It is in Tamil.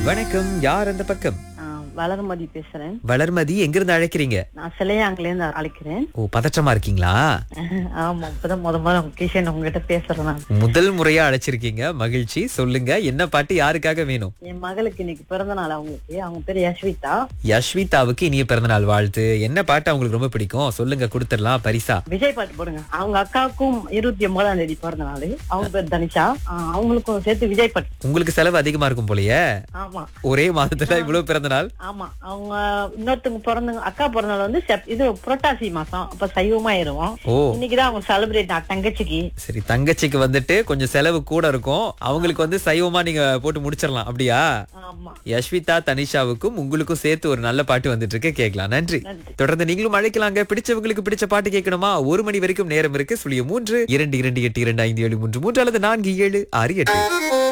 வணக்கம் யார் அந்த பக்கம் ஆ, வளர்மதி பேசுறேன் வளர்மதி எங்கிருந்து அழைக்கிறீங்க நான் சிலையாங்கில இருந்து அழைக்கிறேன் ஓ பதற்றமா இருக்கீங்களா ஆமா இப்பதான் முத முத கிஷன் உங்ககிட்ட பேசுறேன் நான் முதல் முறையா அழைச்சிருக்கீங்க மகிழ்ச்சி சொல்லுங்க என்ன பாட்டு யாருக்காக வேணும் என் மகளுக்கு இன்னைக்கு பிறந்த நாள் அவங்களுக்கு அவங்க பேர் யஸ்விதா யஷ்விதாவுக்கு இனிய பிறந்தநாள் வாழ்த்து என்ன பாட்டு அவங்களுக்கு ரொம்ப பிடிக்கும் சொல்லுங்க கொடுத்துடலாம் பரிசா விஜய் பாட்டு போடுங்க அவங்க அக்காவுக்கும் இருபத்தி ஒன்பதாம் தேதி பிறந்த நாள் அவங்க பேர் தனிஷா ஆ, அவங்களுக்கும் சேர்த்து விஜய் பாட்டு உங்களுக்கு செலவு அதிகமா இருக்கும் போலயே ஆமா ஒரே மாதத்துல இவ்வளவு பிறந்தநாள் ஆமா அவங்க இன்னொருத்தவங்க பிறந்தவங்க அக்கா பிறந்த நாள் வந்து செப்- இது புரட்டாசி மாசம் அப்ப சைவமாயிருவோம் ஓ இன்னைக்குதான் அவங்க செலிப்ரேட் தங்கச்சிக்கு சரி தங்கச்சிக்கு வந்துட்டு கொஞ்சம் செலவு கூட இருக்கும் அவங்களுக்கு வந்து சைவமா நீங்க போட்டு முடிச்சிடலாம் அப்படியா ஆமா யஷ்விதா தனிஷாவுக்கும் உங்களுக்கும் சேர்த்து ஒரு நல்ல பாட்டு வந்துட்டு இருக்கு கேட்கலாம் நன்றி நன்றி தொடர்ந்து நீங்களும் அழைக்கலாங்க பிடிச்சவங்களுக்கு பிடிச்ச பாட்டு கேட்கணுமா ஒரு மணி வரைக்கும் நேரம் இருக்கு சுழிய மூன்று இரண்டு இரண்டு எட்டு இரண்டு ஐந்து ஏழு மூன்று மூன்று அல்லது நான்கு ஏழு ஆறு எட்டு